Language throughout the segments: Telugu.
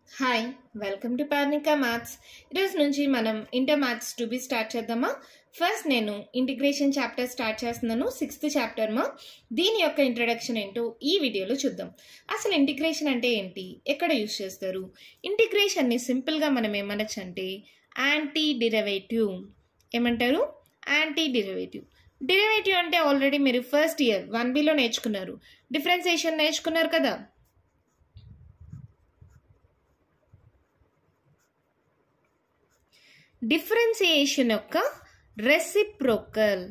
Hi welcome to Parnika maths ఈరోజు నుంచి మనం inter maths two B start చేద్దామా ఫస్ట్ నేను ఇంటిగ్రేషన్ చాప్టర్ స్టార్ట్ చేస్తున్నాను సిక్స్త్ చాప్టర్ మా దీని యొక్క ఇంట్రడక్షన్ ఏంటో ఈ వీడియోలో చూద్దాం అసలు ఇంటిగ్రేషన్ అంటే ఏంటి ఎక్కడ యూస్ చేస్తారు ఇంటిగ్రేషన్ని సింపుల్గా మనం ఏమనొచ్చు అంటే యాంటీ డిరవేటివ్ ఏమంటారు యాంటీ డిరవేటివ్ డిరవేటివ్ అంటే ఆల్రెడీ మీరు ఫస్ట్ ఇయర్ వన్ బిలో నేర్చుకున్నారు డిఫరెన్సియేషన్ నేర్చుకున్నారు కదా డిఫరెన్సియేషన్ యొక్క రెసిప్రోకల్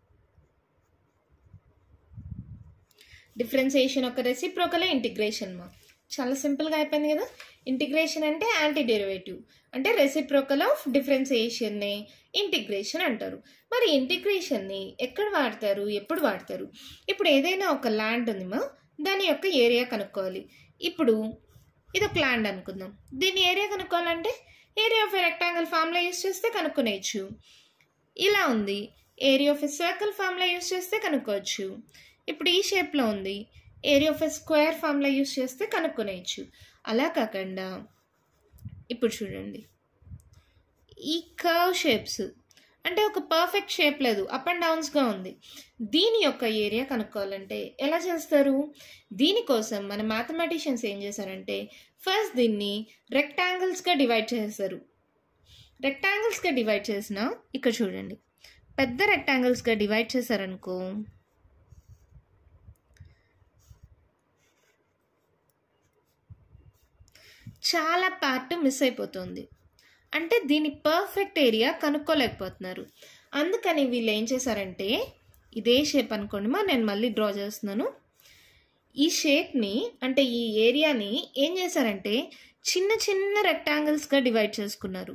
డిఫరెన్సియేషన్ యొక్క రెసిప్రోకలే ఇంటిగ్రేషన్ మా చాలా సింపుల్గా అయిపోయింది కదా ఇంటిగ్రేషన్ అంటే యాంటీ డెరివేటివ్ అంటే రెసిప్రోకల్ ఆఫ్ డిఫరెన్సియేషన్ని ఇంటిగ్రేషన్ అంటారు మరి ఇంటిగ్రేషన్ని ఎక్కడ వాడతారు ఎప్పుడు వాడతారు ఇప్పుడు ఏదైనా ఒక ల్యాండ్ ఉంది మా దాని యొక్క ఏరియా కనుక్కోవాలి ఇప్పుడు ఇది ఒక ల్యాండ్ అనుకుందాం దీని ఏరియా కనుక్కోవాలంటే ఏరియా ఆఫ్ ఎ రెక్టాంగిల్ ఫామ్లో యూస్ చేస్తే కనుక్కునేయచ్చు ఇలా ఉంది ఏరియా ఆఫ్ ఎ సర్కిల్ ఫామ్లో యూస్ చేస్తే కనుక్కోవచ్చు ఇప్పుడు ఈ షేప్లో ఉంది ఏరియా ఆఫ్ ఎ స్క్వేర్ ఫామ్లో యూస్ చేస్తే కనుక్కునేయచ్చు అలా కాకుండా ఇప్పుడు చూడండి ఈ కర్వ్ షేప్స్ అంటే ఒక పర్ఫెక్ట్ షేప్ లేదు అప్ అండ్ డౌన్స్గా ఉంది దీని యొక్క ఏరియా కనుక్కోవాలంటే ఎలా చేస్తారు దీనికోసం మన మ్యాథమెటిషియన్స్ ఏం చేశారంటే ఫస్ట్ దీన్ని రెక్టాంగిల్స్గా డివైడ్ చేస్తారు రెక్టాంగిల్స్గా డివైడ్ చేసిన ఇక్కడ చూడండి పెద్ద రెక్టాంగిల్స్గా డివైడ్ చేశారనుకో చాలా పార్ట్ మిస్ అయిపోతుంది అంటే దీని పర్ఫెక్ట్ ఏరియా కనుక్కోలేకపోతున్నారు అందుకని వీళ్ళు ఏం చేశారంటే ఇదే షేప్ అనుకోండి మా నేను మళ్ళీ డ్రా చేస్తున్నాను ఈ షేప్ని అంటే ఈ ఏరియాని ఏం చేశారంటే చిన్న చిన్న రెక్టాంగిల్స్గా డివైడ్ చేసుకున్నారు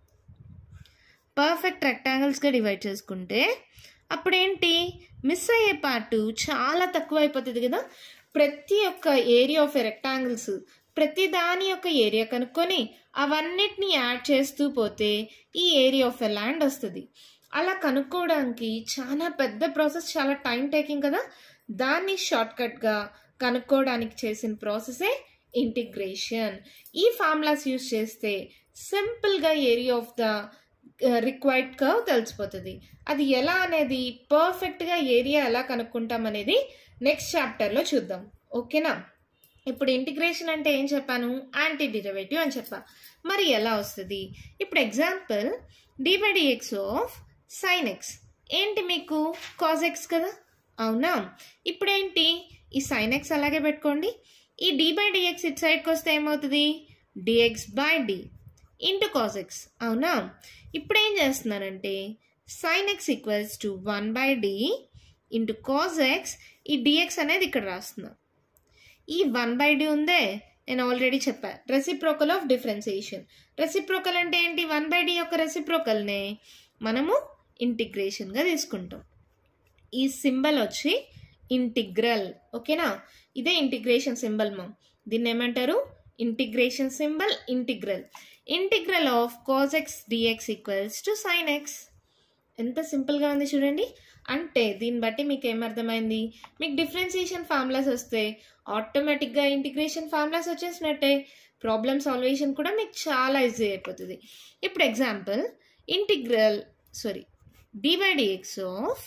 పర్ఫెక్ట్ రెక్టాంగిల్స్గా డివైడ్ చేసుకుంటే అప్పుడేంటి మిస్ అయ్యే పార్ట్ చాలా తక్కువ అయిపోతుంది కదా ప్రతి ఒక్క ఏరియా ఆఫ్ ఎ రెక్టాంగిల్స్ ప్రతి దాని యొక్క ఏరియా కనుక్కొని అవన్నిటిని యాడ్ చేస్తూ పోతే ఈ ఏరియా ఆఫ్ ఎ ల్యాండ్ వస్తుంది అలా కనుక్కోవడానికి చాలా పెద్ద ప్రాసెస్ చాలా టైం టేకింగ్ కదా దాన్ని షార్ట్కట్గా కనుక్కోవడానికి చేసిన ప్రాసెసే ఇంటిగ్రేషన్ ఈ ఫార్ములాస్ యూస్ చేస్తే సింపుల్గా area of the required curve తెలిసిపోతుంది అది ఎలా అనేది పర్ఫెక్ట్గా ఏరియా ఎలా కనుక్కుంటాం అనేది నెక్స్ట్ చాప్టర్లో చూద్దాం ఓకేనా ఇప్పుడు ఇంటిగ్రేషన్ అంటే ఏం చెప్పాను యాంటీ డిరవేటివ్ అని చెప్పా మరి ఎలా వస్తుంది ఇప్పుడు example d by dx of sine x ఏంటి మీకు కాజ్ ఎక్స్ కదా అవునా ఇప్పుడేంటి ఈ సైన్ ఎక్స్ అలాగే పెట్టుకోండి ఈ డి బై డిఎక్స్ ఇటు సైడ్కి వస్తే ఏమవుతుంది dx by d into cos x అవునా ఇప్పుడు ఏం చేస్తున్నానంటే sine x equals to one by d into cos x ఈ డిఎక్స్ అనేది ఇక్కడ రాస్తున్నా ఈ వన్ బై డి ఉందే నేను ఆల్రెడీ చెప్పా రెసిప్రోకల్ ఆఫ్ డిఫరెన్సియేషన్ రెసిప్రోకల్ అంటే ఏంటి వన్ బై డి యొక్క రెసిప్రోకల్నే మనము ఇంటిగ్రేషన్గా తీసుకుంటాం ఈ సింబల్ వచ్చి ఇంటిగ్రల్ ఓకేనా ఇదే ఇంటిగ్రేషన్ సింబల్ మా దీన్ని ఏమంటారు integration symbol integral integral of cos x dx equals to sine x ఎంత సింపుల్గా ఉంది చూడండి అంటే దీన్ని బట్టి మీకు ఏమర్థమైంది మీకు డిఫరెన్సియేషన్ ఫార్ములాస్ వస్తే ఆటోమేటిక్గా ఇంటిగ్రేషన్ ఫార్ములాస్ వచ్చేసినట్టే ప్రాబ్లమ్ సాల్వేషన్ కూడా మీకు చాలా ఈజీ అయిపోతుంది ఇప్పుడు example integral sorry d by dx of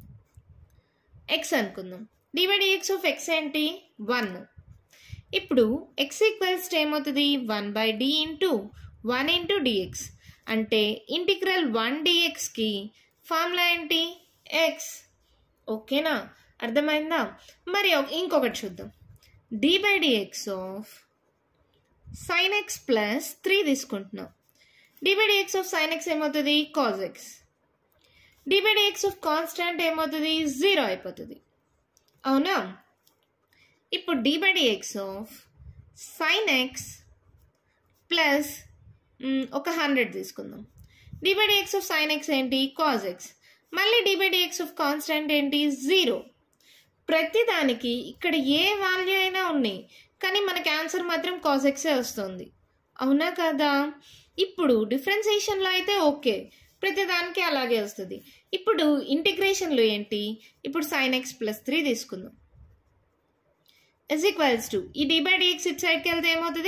x అనుకుందాం d by dx of x ఏంటి వన్ ఇప్పుడు ఎక్స్ ఈక్వల్స్ ఏమవుతుంది one by d into one into dx అంటే ఇంటిగ్రల్ వన్ డిఎక్స్కి ఫార్ములా ఏంటి ఎక్స్ ఓకేనా అర్థమైందా మరి ఇంకొకటి చూద్దాం d by dx of sine x plus three తీసుకుంటున్నాం d by dx of sine x ఏమవుతుంది cause x d by dx of constant ఏమవుతుంది జీరో అయిపోతుంది అవునా ఇప్పుడు d by dx of sine x plus ఒక హండ్రెడ్ తీసుకుందాం d by dx of sine x ఏంటి కాజ్ ఎక్స్ మళ్ళీ d by dx of constant ఏంటి జీరో ప్రతిదానికి ఇక్కడ ఏ వాల్యూ అయినా ఉన్నాయి కానీ మనకి ఆన్సర్ మాత్రం కాజ్ ఎక్సే వస్తుంది అవునా కదా ఇప్పుడు డిఫరెన్సియేషన్లో అయితే ఓకే ప్రతిదానికి అలాగే వస్తుంది ఇప్పుడు ఇంటిగ్రేషన్లో ఏంటి ఇప్పుడు సైన్ ఎక్స్ ప్లస్ త్రీ తీసుకుందాం ఇస్ ఈక్వల్స్ టు ఈ డి బై డిఎక్స్ ఇట్ సైడ్కి వెళ్తే ఏమవుతుంది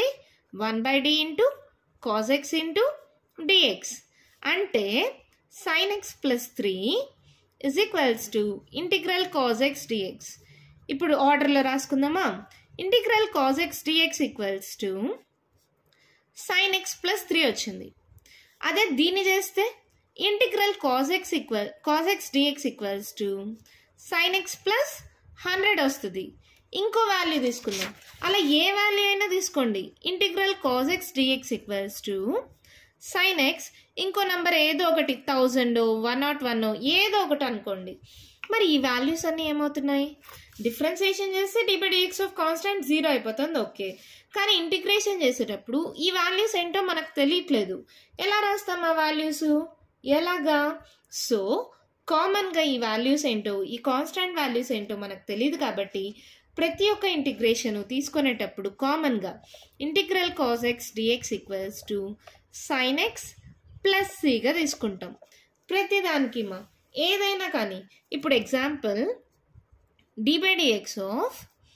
one by d into cos x into dx అంటే sine x plus three is equals to integral cos x dx ఇప్పుడు ఆర్డర్లో రాసుకుందామా integral cos x dx equals to sine x plus three వచ్చింది అదే దీన్ని చేస్తే integral cos x equal cos x dx equals to sine x plus hundred వస్తుంది ఇంకో వాల్యూ తీసుకుందాం అలా ఏ వాల్యూ అయినా తీసుకోండి integral cos x dx equals to sine x ఇంకో నంబర్ ఏదో ఒకటి థౌజండ్ వన్ నాట్ వన్ ఏదో ఒకటి అనుకోండి మరి ఈ వాల్యూస్ అన్నీ ఏమవుతున్నాయి డిఫరెన్సియేషన్ చేస్తే డిబిడిఎక్స్ ఆఫ్ కాన్స్టెంట్ జీరో అయిపోతుంది ఓకే కానీ ఇంటిగ్రేషన్ చేసేటప్పుడు ఈ వాల్యూస్ ఏంటో మనకు తెలియట్లేదు ఎలా రాస్తాం ఆ వాల్యూస్ ఎలాగా సో కామన్గా ఈ వాల్యూస్ ఏంటో ఈ కాన్స్టాంట్ వాల్యూస్ ఏంటో మనకు తెలియదు కాబట్టి ప్రతి ఒక్క ఇంటిగ్రేషన్ తీసుకునేటప్పుడు కామన్గా integral cos x dx equals to sine x plus సిగా తీసుకుంటాం ప్రతిదానికి మా ఏదైనా కానీ ఇప్పుడు example d by dx of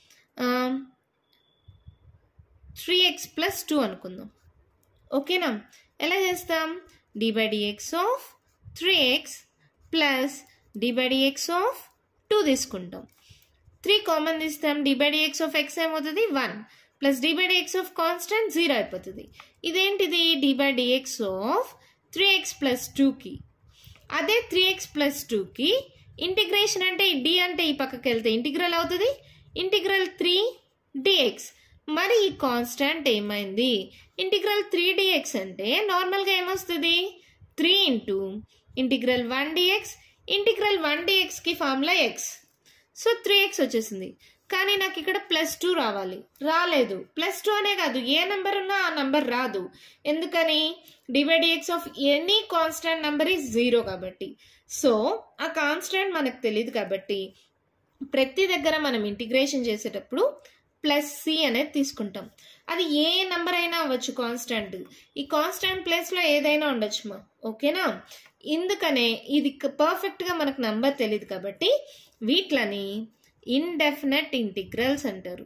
three x plus two అనుకుందాం ఓకేనా ఎలా చేస్తాం d by dx of three x plus d by dx of two తీసుకుంటాం త్రీ కామన్ తీస్తాం d by dx of x ఏమవుతుంది one plus d by dx of constant zero అయిపోతుంది ఇదేంటిది d by dx of three x plus టూకి అదే త్రీ ఎక్స్ ప్లస్ టూకి ఇంటిగ్రేషన్ అంటే ఈ డి అంటే ఈ పక్కకి వెళ్తే ఇంటిగ్రల్ అవుతుంది ఇంటిగ్రల్ త్రీ డిఎక్స్ మరి ఈ కాన్స్టాంట్ ఏమైంది ఇంటిగ్రల్ త్రీ డిఎక్స్ అంటే నార్మల్గా ఏమొస్తుంది three into integral one dx integral one డిఎక్స్కి formula x so three x వచ్చేసింది కానీ నాకు ఇక్కడ ప్లస్ టూ రావాలి రాలేదు ప్లస్ టూ అనే కాదు ఏ నెంబర్ ఉన్నా ఆ నెంబర్ రాదు ఎందుకని d by dx of any constant number is zero కాబట్టి సో ఆ కాన్స్టాంట్ మనకు తెలియదు కాబట్టి ప్రతి దగ్గర మనం ఇంటిగ్రేషన్ చేసేటప్పుడు ప్లస్ సి అనేది తీసుకుంటాం అది ఏ నెంబర్ అయినా అవ్వచ్చు కాన్స్టాంట్ ఈ కాన్స్టాంట్ ప్లేస్లో ఏదైనా ఉండొచ్చు మా ఓకేనా ఇందుకనే ఇది పర్ఫెక్ట్గా మనకు నంబర్ తెలియదు కాబట్టి వీటిని ఇండెఫినెట్ ఇంటిగ్రల్స్ అంటారు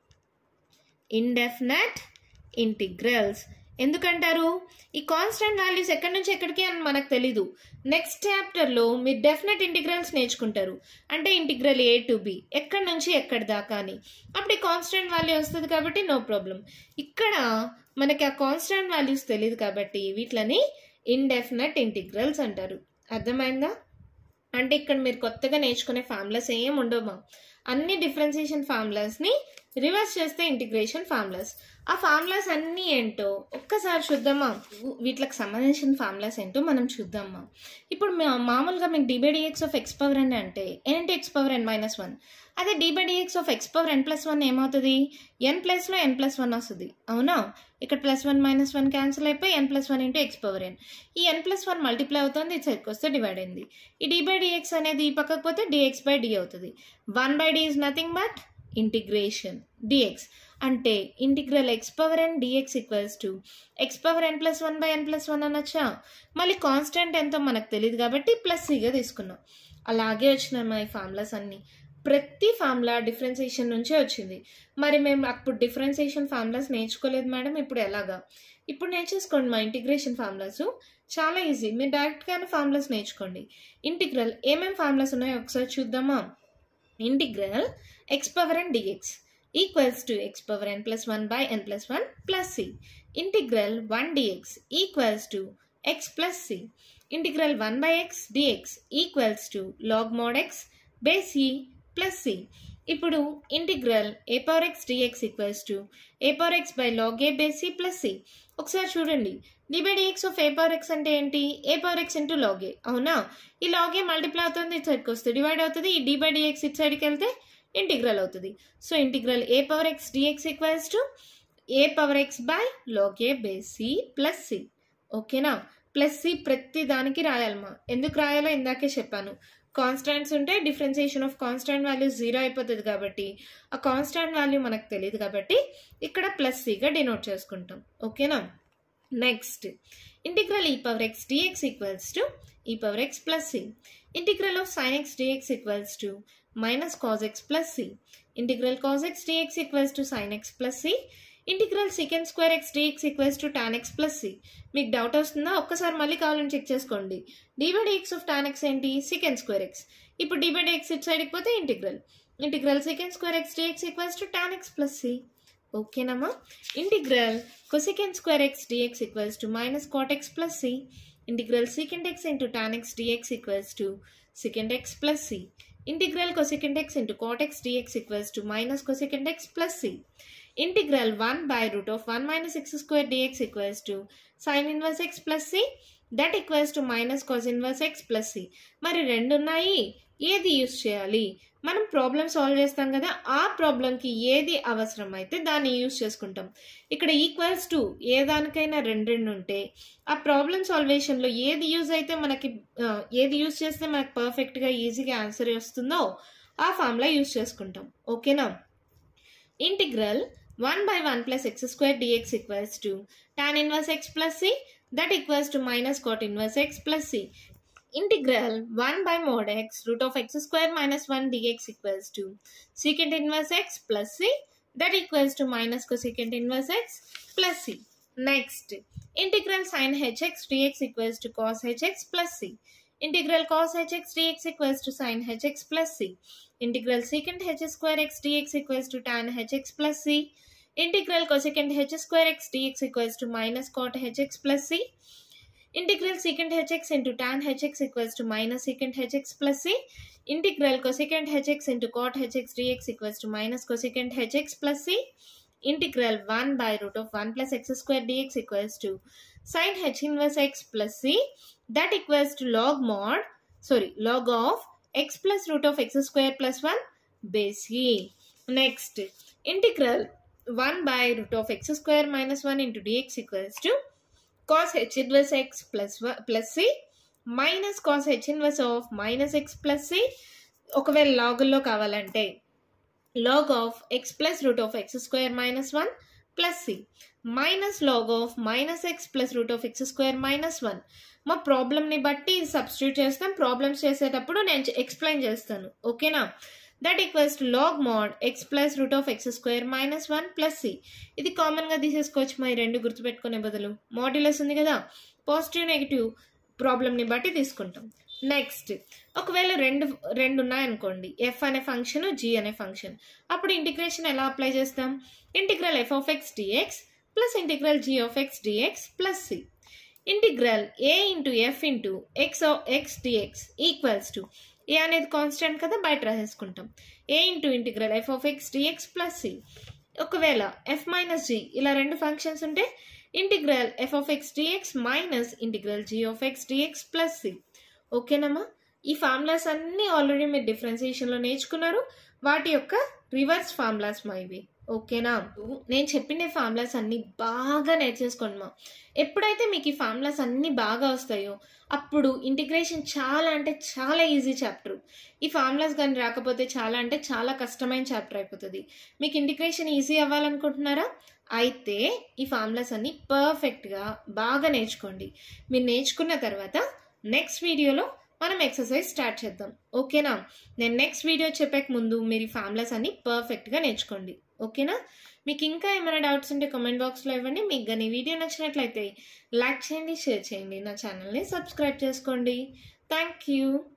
ఇండెఫినెట్ ఇంటిగ్రల్స్ ఎందుకంటారు ఈ కాన్స్టెంట్ వాల్యూస్ ఎక్కడి నుంచి ఎక్కడికి అని మనకు తెలీదు నెక్స్ట్ చాప్టర్లో మీరు డెఫినెట్ ఇంటిగ్రల్స్ నేర్చుకుంటారు అంటే ఇంటిగ్రల్ ఏ టు బి ఎక్కడి నుంచి ఎక్కడి దాకా అని అప్పుడు ఈ కాన్స్టెంట్ వాల్యూ వస్తుంది కాబట్టి నో ప్రాబ్లం ఇక్కడ మనకి ఆ కాన్స్టెంట్ వాల్యూస్ తెలియదు కాబట్టి వీటిని ఇండెఫినెట్ ఇంటిగ్రల్స్ అంటారు అర్థమైందా అంటే ఇక్కడ మీరు కొత్తగా నేర్చుకునే ఫార్ములాస్ ఏం ఉండవు అన్ని డిఫరెన్సియేషన్ ఫార్ములాస్ని రివర్స్ చేస్తే ఇంటిగ్రేషన్ ఫార్ములాస్ ఆ ఫార్ములాస్ అన్నీ ఏంటో ఒక్కసారి చూద్దామా వీటికి సంబంధించిన ఫార్ములాస్ ఏంటో మనం చూద్దామా ఇప్పుడు మా- మామూలుగా మీకు d by dx of x power n అంటే n into x power n minus one అదే d by dx of x power n plus one ఏమవుతుంది ఎన్ ప్లస్లో ఎన్ ప్లస్ వన్ వస్తుంది అవునా ఇక్కడ plus one minus one cancel అయిపోయి n plus one into x power n ఈ ఎన్ ప్లస్ వన్ మల్టిప్లై అవుతుంది ఇది సైడ్కి వస్తే డివైడ్ అయింది ఈ డి బై డిఎక్స్ అనేది ఈ పక్కకు పోతే డిఎక్స్ బై డి అవుతుంది one by d is nothing but integration dx అంటే integral x power n dx equals to x power n plus one by n plus one అనొచ్చా మళ్ళీ కాన్స్టెంట్ ఎంతో మనకు తెలియదు కాబట్టి ప్లస్ సిగా తీసుకున్నాం అలాగే వచ్చినాయి మా ఈ ఫార్ములాస్ అన్నీ ప్రతి ఫార్ములా డిఫరెన్సియేషన్ నుంచే వచ్చింది మరి మేము అప్పుడు డిఫరెన్సియేషన్ ఫార్ములాస్ నేర్చుకోలేదు మేడం ఇప్పుడు ఎలాగా ఇప్పుడు నేర్చేసుకోండి మా ఇంటిగ్రేషన్ ఫార్ములాస్ చాలా ఈజీ మీరు డైరెక్ట్గానే ఫార్ములాస్ నేర్చుకోండి ఇంటిగ్రల్ ఏమేమి ఫార్ములాస్ ఉన్నాయో ఒకసారి చూద్దామా integral x power n dx equals to x power n plus one by n plus one plus c integral one dx equals to x plus c integral one by x dx equals to log mod x base e plus c ఇప్పుడు integral a power x dx equals to a power x by log a base c plus c ఒకసారి చూడండి d by dx of a power X అంటే ఏంటి a power x into log a అవునా ఈ లాగ్ ఏ మల్టిప్లై అవుతుంది ఇటు సైడ్కి వస్తుంది డివైడ్ అవుతుంది ఈ డి బై డిఎక్స్ ఇటు సైడ్కి వెళ్తే ఇంటిగ్రల్ అవుతుంది so integral a power x dx equals to a power x by log a base c plus c ఓకేనా ప్లస్ సి ప్రతి దానికి రాయాలమ్మా ఎందుకు రాయాలో ఇందాకే చెప్పాను కాన్స్టాంట్స్ ఉంటే differentiation of constant value zero అయిపోతుంది కాబట్టి ఆ కాన్స్టాంట్ వాల్యూ మనకు తెలియదు కాబట్టి ఇక్కడ ప్లస్ సిగా డినోట్ చేసుకుంటాం ఓకేనా next integral e power x dx equals to e power x plus c integral of sine x dx equals to minus cos x plus c integral cos x dx equals to sine x plus c integral secant square x dx equals to tan x plus c మీకు డౌట్ వస్తుందా ఒక్కసారి మళ్ళీ కావాలని చెక్ చేసుకోండి d by dx of tan x ఏంటి సీకెండ్ స్క్వేర్ ఎక్స్ ఇప్పుడు డి బై డిఎక్స్ ఇటు సైడ్కి పోతే integral integral secant square x dx equals to tan x plus c ఓకేనమ్మా integral cosecant square x dx equals to minus cot x plus c integral secant x into tan x dx equals to secant x plus c integral cosecant x into cot x dx equals to minus cosecant x plus c. Integral 1 by root of 1 minus x square dx equals to sin inverse x plus c that equals to minus cos inverse x plus c. మరి రెండు ఉన్నాయి ఏది యూస్ చేయాలి మనం ప్రాబ్లమ్ సాల్వ్ చేస్తాం కదా ఆ ప్రాబ్లంకి ఏది అవసరం అయితే దాన్ని యూస్ చేసుకుంటాం ఇక్కడ ఈక్వల్స్ టు ఏ దానికైనా రెండు రెండు ఉంటే ఆ ప్రాబ్లమ్ సాల్వేషన్లో ఏది యూజ్ అయితే మనకి ఆ, ఏది యూజ్ చేస్తే మనకి పర్ఫెక్ట్గా ఈజీగా ఆన్సర్ వస్తుందో ఆ ఫార్ములా యూజ్ చేసుకుంటాం ఓకేనా integral one by one plus x square dx equals to tan inverse x plus c that equals to minus cot inverse x plus c integral one by mod x root of x square minus one dx equals to secant inverse x plus c that equals to minus cosecant inverse x plus c next integral sine hx dx equals to cos hx plus c integral cos HX dx equals to sine hx plus c integral secant h square x dx equals to tan hx plus c integral cosecant h square x dx equals to minus cot hx plus c integral secant hx into tan hx equals to minus secant hx plus c. Integral cosecant hx into cot hx dx equals to minus cosecant hx plus c. Integral 1 by root of 1 plus x square dx equals to sin h inverse x plus c. That equals to log mod, sorry, log of x plus root of x square plus 1 base e. Next, integral 1 by root of x square minus 1 into dx equals to cos h inverse x plus one- plus c minus cos h inverse of minus x plus c ఒకవేళ లాగుల్లో కావాలంటే log of x plus root of x square minus one plus c minus log of minus x plus root of x square minus one మా ప్రాబ్లమ్ని బట్టి సబ్స్టిట్యూట్ చేస్తాం ప్రాబ్లమ్స్ చేసేటప్పుడు నేను ఎక్స్ప్లెయిన్ చేస్తాను ఓకేనా that equals to log mod x plus root of x square minus one plus c ఇది కామన్గా తీసేసుకోవచ్చు మరి రెండు గుర్తుపెట్టుకునే బదులు మాడ్యులస్ ఉంది కదా పాజిటివ్ నెగిటివ్ ప్రాబ్లమ్ని బట్టి తీసుకుంటాం నెక్స్ట్ ఒకవేళ రెండు రెండు ఉన్నాయనుకోండి ఎఫ్ అనే ఫంక్షన్ జీ అనే ఫంక్షన్ అప్పుడు ఇంటిగ్రేషన్ ఎలా అప్లై చేస్తాం integral f of x dx plus integral g of x dx plus c integral a into f into x x dx equals to a అనేది కాన్స్టెంట్ కదా బయట రాసేసుకుంటాం a into integral f of x dx plus c ఒకవేళ ఎఫ్ మైనస్ జీ ఇలా రెండు ఫంక్షన్స్ ఉంటే integral f of x dx minus integral g of x dx plus c ఓకేనమ్మా ఈ ఫార్ములాస్ అన్నీ ఆల్రెడీ మీరు డిఫరెన్సియేషన్లో నేర్చుకున్నారు వాటి యొక్క రివర్స్ ఫార్ములాస్ మా ఇవి ఓకేనా నేను చెప్పిన ఫార్ములాస్ అన్నీ బాగా నేర్చేసుకోండి మా ఎప్పుడైతే మీకు ఈ ఫార్ములాస్ అన్నీ బాగా వస్తాయో అప్పుడు ఇంటిగ్రేషన్ చాలా అంటే చాలా ఈజీ చాప్టర్ ఈ ఫార్ములాస్ కానీ రాకపోతే చాలా అంటే చాలా కష్టమైన చాప్టర్ అయిపోతుంది మీకు ఇంటిగ్రేషన్ ఈజీ అవ్వాలనుకుంటున్నారా అయితే ఈ ఫార్ములాస్ అన్నీ పర్ఫెక్ట్గా బాగా నేర్చుకోండి మీరు నేర్చుకున్న తర్వాత నెక్స్ట్ వీడియోలో మనం ఎక్సర్సైజ్ స్టార్ట్ చేద్దాం ఓకేనా నేను నెక్స్ట్ వీడియో చెప్పక ముందు మీరు ఈ ఫార్ములాస్ అన్ని పర్ఫెక్ట్గా నేర్చుకోండి ఓకేనా మీకు ఇంకా ఏమైనా డౌట్స్ ఉంటే కామెంట్ బాక్స్లో ఇవ్వండి మీకు కానీ వీడియో నచ్చినట్లయితే లైక్ చేయండి షేర్ చేయండి నా ఛానల్ని సబ్స్క్రైబ్ చేసుకోండి థ్యాంక్ యూ